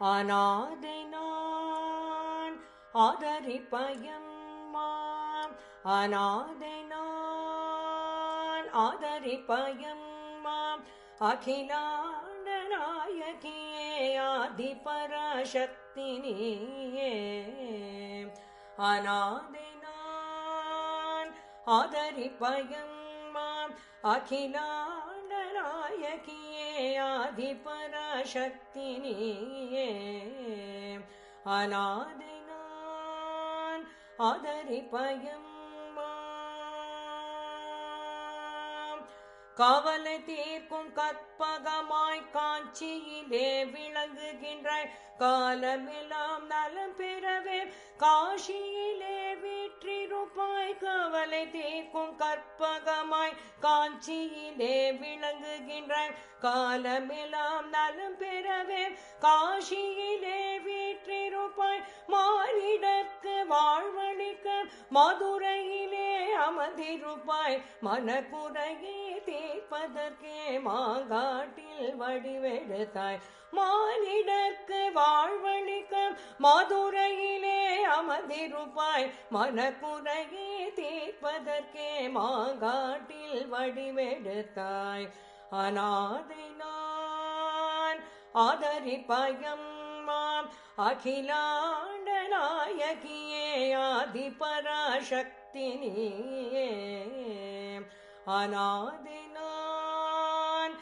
அநாதை நான் ஆதரிப்பயம்மாம் அநாதை நான் ஆதரிப்பயம்மாம் அகிலாண்ட நாயகியே ஆதிபராசக்தி நீயே அநாதை நான் ஆதரிப்பயம்மாம் அகிலாண்ட நாயகியே ஆதிபராசக்தி நீயே அநாதை நான் ஆதரிப்பயம்மாம் கவலை தீர்க்கும் கற்பகமாய் காட்சியிலே விளங்குகின்றாய் காலமெல்லாம் நலம் பெறவே காஷியிலே வீற்றிருப்பாய் கவலை தீர்க்கும் கற்பகமாய் காட்சியிலே விளங்குகின்றாய் காலமெல்லாம் நலம் பெறவே காஷியிலே வீற்றிருப்பாய் மானிடற்கு வாழ்வழிக்க மதுரையிலே அமர்ந்திருப்பாய் மனக்குறையே தீர்ப்பதற்கே மாங்காட்டில் வடிவெடுத்தாய் மானிடற்கு வாழ்வழிக்க மதுரையிலே அமர்ந்திருப்பாய் மனக்குறையே தீர்ப்பதற்கே மாங்காட்டில் வடிவெடுத்தாய் அநாதை நான் ஆதரிப்பயம்மாம் அகிலாண்ட நாயகியே ஆதிபராசக்தி நீயே அநாதை நான்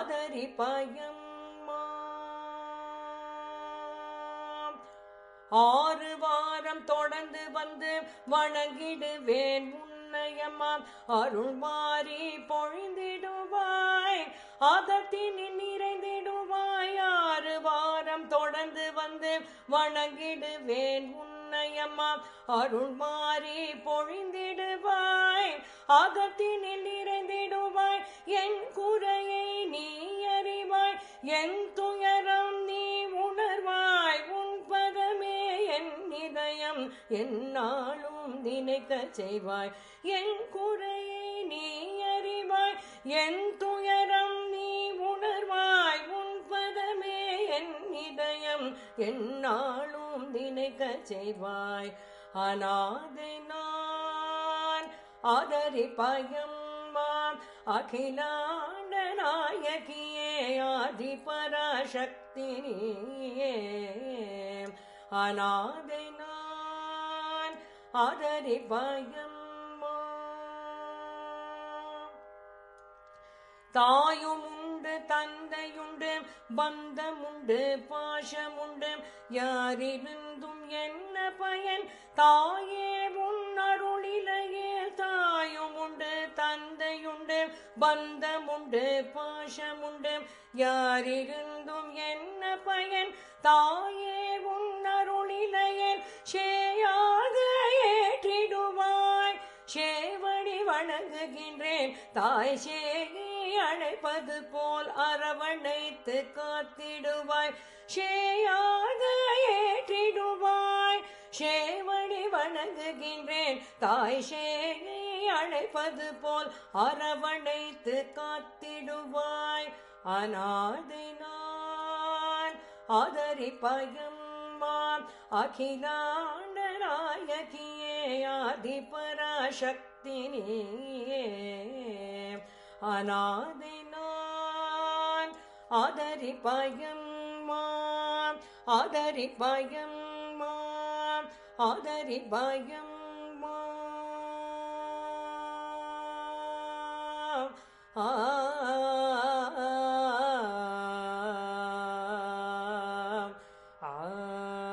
ஆதரிப்பயம்மாம் ஆறு வாரம் தொடர்ந்து வந்து வணங்கிடுவேன் உன்னையம்மாம் அருள் மாறி பொழிந்திடுவாய் அகத்தினில் நிறைந்திடுவாய் ஆறு வாரம் தொடர்ந்து வந்து வணங்கிடுவேன் உன்னையம்மாம் அருள் மாறி பொழிந்திடுவாய் அகத்தினில் நிறைந்திடுவாய் என் குறையை நீ அறிவாய் என் துயரம் நீ உணர்வாய் உன் பதமே என் இதயம் என்னாலும் நினைக்க செய்வாய் என் குறையை நீ அறிவாய் என் துயரம் நீ உணர்வாய் உன் பதமே என் இதயம் என்னாலும் நினைக்க செய்வாய் அநாதை நான் ஆதரிப்பயம்மாம் அகிலாண்ட நாயகியே ஆதிபராசக்தி நீயே அநாதை நான் ஆதரிப்பயம்மாம் தாயும் உண்டு தந்தையுண்டு பந்தமுண்டு பாசமுண்டு யாரிருந்தும் என்ன பயன் தாயே உன் அருளிலையே தாயும் உண்டு தந்தையுண்டு பந்தமுண்டு பாசமுண்டு யாரிருந்தும் என்ன பயன் தாயே உன் அருளிலையில் சேயாக ஏற்றிடுவாய் சேவடி வணங்குகின்றேன் தாய் சேகி அழைப்பது போல் அரவணைத்து காத்திடுவாய் சேயாக ஏற்றிடுவாய் சேவடி வணங்குகின்றேன் தாய் சேகி அழைப்பது போல் அரவணைத்து காத்திடுவாய் அநாதை நான் ஆதரிப்பயம்மாம் அகிலாண்ட நாயகியே ஆதிபராசக்தி நீயே அநாதை நான் ஆதரிப்பயம்மாம் ஆதரிப்பயம்மாம் ஆதரிப்பயம்மாம் ஆ ஆ